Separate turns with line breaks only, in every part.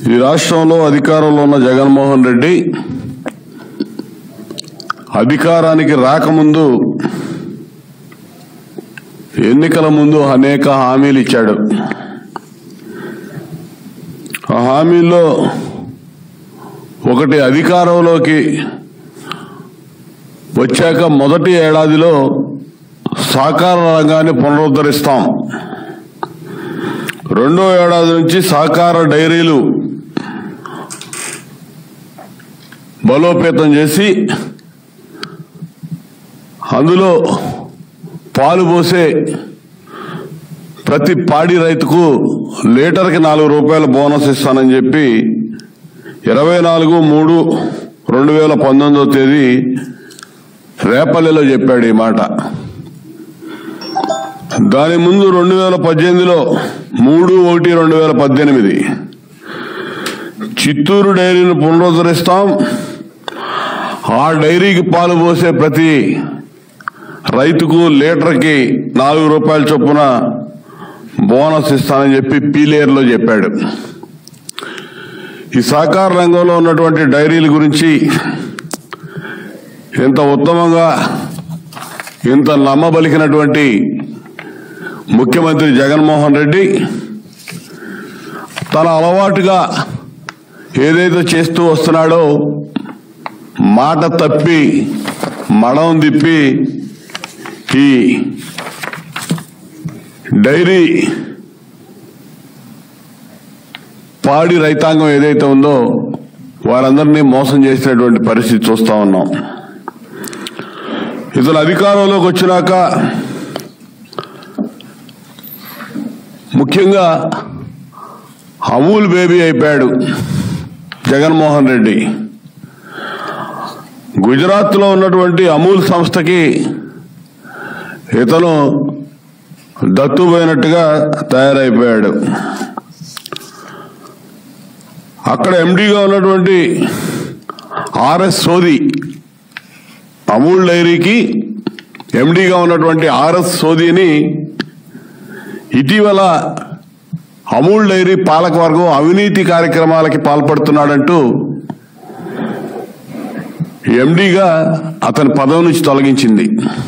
ఈ రాష్ట్రంలో అధికారంలో ఉన్న జగన్మోహన్ రెడ్డి అధికారానికి రాకముందు ఎన్నికల ముందు అనేక హామీలు ఇచ్చాడు ఆ హామీల్లో ఒకటి అధికారంలోకి వచ్చాక మొదటి ఏడాదిలో సహకార రంగాన్ని పునరుద్ధరిస్తాం రెండో ఏడాది నుంచి సహకార డైరీలు బలోపేతం చేసి అందులో పాలు పోసే ప్రతి పాడి రైతుకు లీటర్కి నాలుగు రూపాయల బోనస్ ఇస్తానని చెప్పి ఇరవై నాలుగు మూడు రెండు వేల పంతొమ్మిదో తేదీ రేపల్లిలో చెప్పాడు ఈ మాట దాని ముందు రెండు వేల పద్దెనిమిదిలో మూడు ఒకటి రెండు వేల పద్దెనిమిది చిత్తూరు డైరీని పునరుద్ధరిస్తాం ఆ డైరీకి పాలు పోసే ప్రతి రైతుకు లీటర్కి నాలుగు రూపాయల చొప్పున బోనస్ ఇస్తానని చెప్పి పీలేరులో చెప్పాడు ఈ సహకార రంగంలో ఉన్నటువంటి డైరీల గురించి ఇంత ఉత్తమంగా ఇంత నమ్మబలికినటువంటి ముఖ్యమంత్రి జగన్మోహన్ రెడ్డి తన అలవాటుగా ఏదైతే చేస్తూ వస్తున్నాడో మాట తప్పి మడం తిప్పి ఈ డైరీ పాడి రైతాంగం ఏదైతే ఉందో వారందరినీ మోసం చేసినటువంటి పరిస్థితి చూస్తా ఉన్నాం ఇతను అధికారంలోకి వచ్చినాక ముఖ్యంగా అమూల్ బేబీ అయిపోయాడు జగన్మోహన్ రెడ్డి గుజరాత్లో ఉన్నటువంటి అమూల్ సంస్థకి ఇతను దత్తుపోయినట్టుగా తయారైపోయాడు అక్కడ ఎండీగా ఉన్నటువంటి ఆర్ఎస్ సోది అమూల్ డైరీకి ఎండీగా ఉన్నటువంటి ఆర్ఎస్ సోదీని ఇటీవల అమూల్ డైరీ పాలకవర్గం అవినీతి కార్యక్రమాలకి పాల్పడుతున్నాడంటూ ఎండీగా అతని పదవి నుంచి తొలగించింది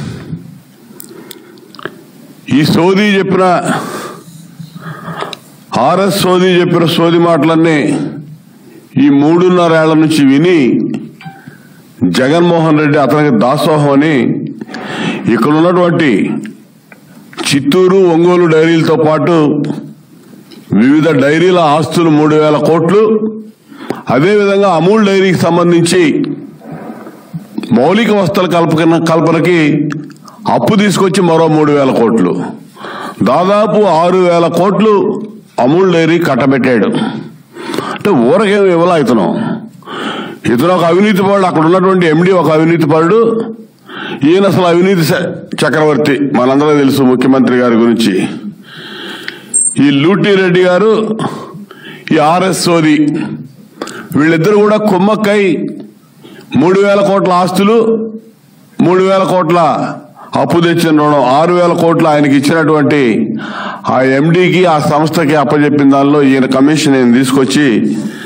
ఈ సోదీ చెప్పిన ఆర్ఎస్ సోదీ చెప్పిన సోది మాటలన్నీ ఈ మూడున్నరేళ్ల నుంచి విని జగన్మోహన్ రెడ్డి అతనికి దాసోహం అని ఇక్కడ ఉన్నటువంటి చిత్తూరు ఒంగోలు డైరీలతో పాటు వివిధ డైరీల ఆస్తులు మూడు వేల కోట్లు అదేవిధంగా అమూల్ డైరీకి సంబంధించి మౌలిక వస్తువుల కల్పన కల్పనకి అప్పు తీసుకొచ్చి మరో మూడు వేల కోట్లు దాదాపు ఆరు వేల కోట్లు అమూల్ డైరీ కట్టబెట్టాడు అంటే ఊరకేం ఇవ్వలా ఇతను ఇతను ఒక అవినీతి పరుడు అక్కడ ఉన్నటువంటి ఎండి ఒక అవినీతి పరుడు ఈయన అసలు అవినీతి చ- చక్రవర్తి మనందరూ తెలుసు ముఖ్యమంత్రి గారి గురించి ఈ లూటీ రెడ్డి గారు ఈ ఆర్ఎస్ సోది వీళ్ళిద్దరు కూడా కుమ్మక్కై మూడు వేల కోట్ల ఆస్తులు మూడు వేల కోట్ల అప్పు తెచ్చిన రుణం ఆరు వేల కోట్లు ఆయనకి ఇచ్చినటువంటి ఆ ఎండీకి ఆ సంస్థకి అప్పచెప్పిన దానిలో ఈయన కమిషన్ ఈయన తీసుకొచ్చి